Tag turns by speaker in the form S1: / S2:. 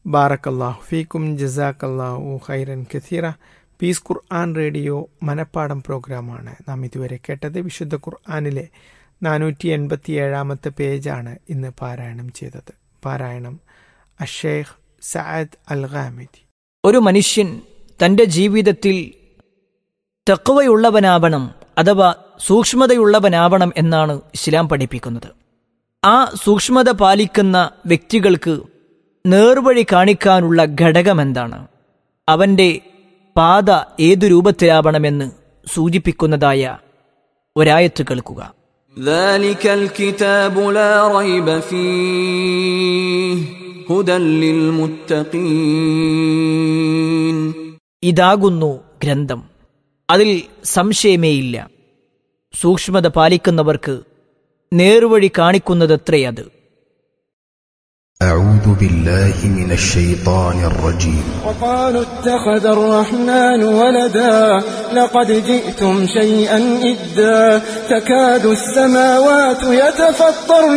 S1: ബാറക്കല്ലാഹു ഫീക്കും ജസാക്കല്ലാഹു ഖൈറൻ കഥീറ പീസ് ഖുർആൻ റേഡിയോ മനപ്പാടം പ്രോഗ്രാമാണ് നാം ഇതുവരെ കേട്ടത് വിശുദ്ധ ഖുർആാനിലെ നാനൂറ്റി എൺപത്തി ഏഴാമത്തെ പേജാണ് ഇന്ന് പാരായണം ചെയ്തത് പാരായണം അഷേഖ് സഅദ് അൽ ഖാമിദി
S2: ഒരു മനുഷ്യൻ തന്റെ ജീവിതത്തിൽ തെക്കുവയുള്ളവനാവണം അഥവാ സൂക്ഷ്മതയുള്ളവനാവണം എന്നാണ് ഇസ്ലാം പഠിപ്പിക്കുന്നത് ആ സൂക്ഷ്മത പാലിക്കുന്ന വ്യക്തികൾക്ക് നേർവഴി കാണിക്കാനുള്ള ഘടകമെന്താണ് അവന്റെ പാത ഏതു രൂപത്തിലാവണമെന്ന് സൂചിപ്പിക്കുന്നതായ ഒരായത്ത് കേൾക്കുക
S3: ذلك الكتاب لا ريب فيه هدى للمتقين
S2: ഇതാകുന്നു ഗ്രന്ഥം അതിൽ സംശയമേയില്ല സൂക്ഷ്മത പാലിക്കുന്നവർക്ക് നേർവഴി കാണിക്കുന്നതത്രേ അത്
S4: أعوذ بالله من الشيطان الرجيم
S5: وقالوا اتخذ الرحمن ولدا لقد جئتم شيئا إدا تكاد السماوات يتفطرن